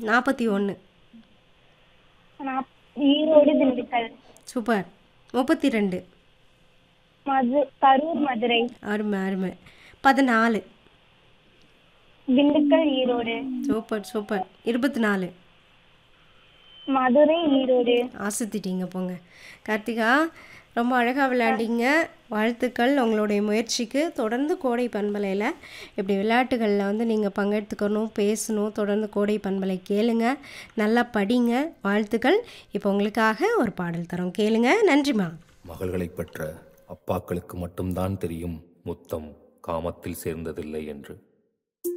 நாற்பத்தி ஒன்று நாப்- ஈரோடு திண்டுக்கல் சூப்பர் முப்பத்தி ரெண்டு மது கரூர் மதுரை அருமை அருமை பதினாலு திண்டுக்கல் ஈரோடு சூப்பர் சூப்பர் இருபத்தி நாலு மதுரை ஈரோடு ஆசத்திட்டீங்க போங்க கார்த்திகா ரொம்ப அழகாக விளையாண்டீங்க வாழ்த்துக்கள் உங்களுடைய முயற்சிக்கு தொடர்ந்து கோடை பண்பலையில் இப்படி விளையாட்டுகளில் வந்து நீங்கள் பங்கெடுத்துக்கணும் பேசணும் தொடர்ந்து கோடை பண்பலை கேளுங்க நல்லா படிங்க வாழ்த்துக்கள் இப்போ உங்களுக்காக ஒரு பாடல் தரோம் கேளுங்க நன்றிம்மா மகள்களைப் பெற்ற அப்பாக்களுக்கு மட்டும்தான் தெரியும் முத்தம் காமத்தில் சேர்ந்ததில்லை என்று